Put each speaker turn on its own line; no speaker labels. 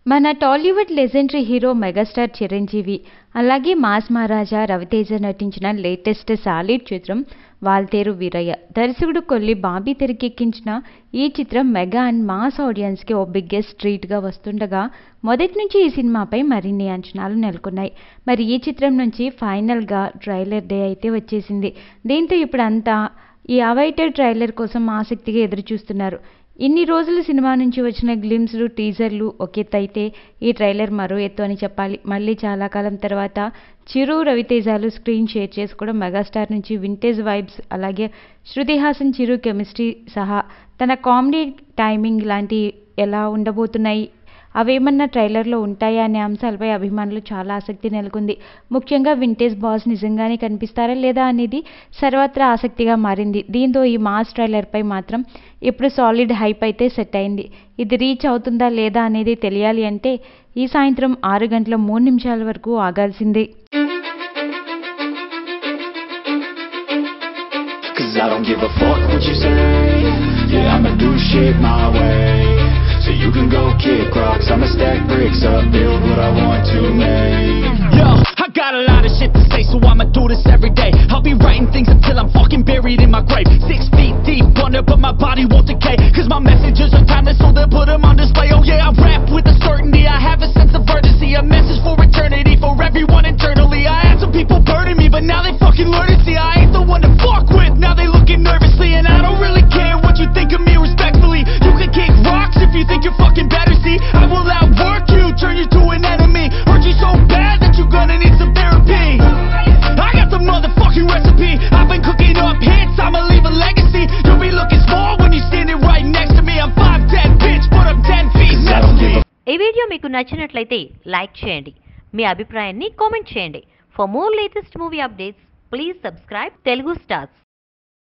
మన Tollywood legendary hero megastar Chiranjeevi అలాగే mass మహారాజా రవితేజ నటించిన లేటెస్ట్ సాలిడ్ చిత్రం వాల్తేరు వీరయ్య దర్శకుడు కొల్లి బాబీ తెరకెక్కించిన ఈ చిత్రం మెగా అండ్ మాస్ ఆడియన్స్కి ఓ బిగ్గెస్ట్ ట్రీట్గా వస్తుండగా మొదటి నుంచి ఈ సినిమాపై మరిన్ని అంచనాలు నెలకొన్నాయి మరి ఈ చిత్రం నుంచి ఫైనల్గా ట్రైలర్ డే అయితే వచ్చేసింది దీంతో ఇప్పుడు అంతా ఈ అవైటెడ్ ట్రైలర్ కోసం ఆసక్తిగా ఎదురు చూస్తున్నారు ఇన్ని రోజులు సినిమా నుంచి వచ్చిన గ్లిమ్స్లు టీజర్లు ఒక ఎత్తు అయితే ఈ ట్రైలర్ మరో ఎత్తు అని చెప్పాలి మళ్ళీ చాలా కాలం తర్వాత చిరు రవితేజాలు స్క్రీన్ షేర్ చేసుకోవడం మెగాస్టార్ నుంచి వింటేజ్ వైబ్స్ అలాగే శృతి హాసన్ చిరు కెమిస్ట్రీ సహా తన కామెడీ టైమింగ్ లాంటి ఎలా ఉండబోతున్నాయి అవేమన్నా ట్రైలర్లో ఉంటాయా అనే అంశాలపై అభిమానులు చాలా ఆసక్తి నెలకొంది ముఖ్యంగా వింటేజ్ బాస్ నిజంగానే కనిపిస్తారా లేదా అనేది సర్వత్రా ఆసక్తిగా మారింది దీంతో ఈ మాస్ ట్రైలర్పై మాత్రం ఇప్పుడు సాలిడ్ హైప్ అయితే సెట్ అయింది ఇది రీచ్ అవుతుందా లేదా అనేది తెలియాలి అంటే ఈ సాయంత్రం ఆరు గంటల మూడు నిమిషాల వరకు ఆగాల్సిందే
Cause I don't give a fuck what you say Yeah, I'ma do shit my way So you can go kick rocks I'ma stack bricks up, build what I want to make
Yo, I got a lot of shit to say, so I'ma do this every day. I'll be writing things until I'm fucking buried in my grave. Six feet deep under, but my body won't decay. Cause my messages are timeless, so they'll put them on display. Oh yeah, I rap with a certainty, I have a sense of urgency. A message for eternity, for everyone internally. I had some people burning me, but now they fucking learn to see I ain't the one to fuck with. Now they looking nervously, and I don't really care what you think of me respectfully. You can kick rocks if you think you're fucking better, see. I will outwork you, turn you to an enemy. Hurt you so bad that you're gonna need some therapy. I got the motherfucking recipe. I've been cooking up hits, I'ma leave a legacy. You'll be looking small when you're standing right next to me. I'm 5'10, bitch, but I'm 10 feet
Cause I
next
don't
to me.
give a
ఈ video మీకు నచ్చినట్లయితే like చేయండి మీ అభిప్రాయాన్ని comment చేయండి for more latest movie updates please subscribe Telugu stars